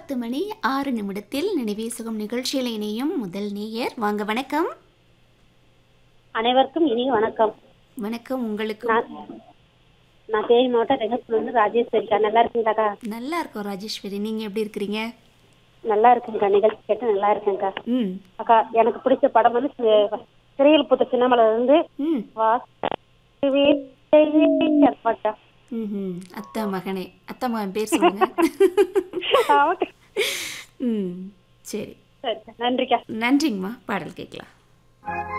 பத்து மணி ஆறு நிமிடத்தில் நினைவேசுகம் நிகழ்ச்சியில் இணையும் முதல் நேயர் வாங்க வணக்கம் அனைவருக்கும் இனிய வணக்கம் வணக்கம் உங்களுக்கு நான் நான் தேனி மாவட்டம் ரெங்கத்துல இருந்து ராஜேஸ்வரிக்கா நல்லா இருக்கீங்களாக்கா நல்லா இருக்கோம் ராஜேஸ்வரி நீங்க எப்படி இருக்கிறீங்க நல்லா இருக்குங்கக்கா நிகழ்ச்சி கேட்டு நல்லா இருக்கேங்க்கா ம் அக்கா எனக்கு பிடிச்ச படம் வந்து சி- சிறையில் புத்த சின்னமலையில இருந்து ம் வாசுவே பாட்டா ம் அத்தா மகனே அத்தா மகன் பேர் சொல்லுங்க ஆமாக்கா. ம் சரி சரி நன்றிக்கா நன்றிங்கம்மா பாடல் கேட்கலாம்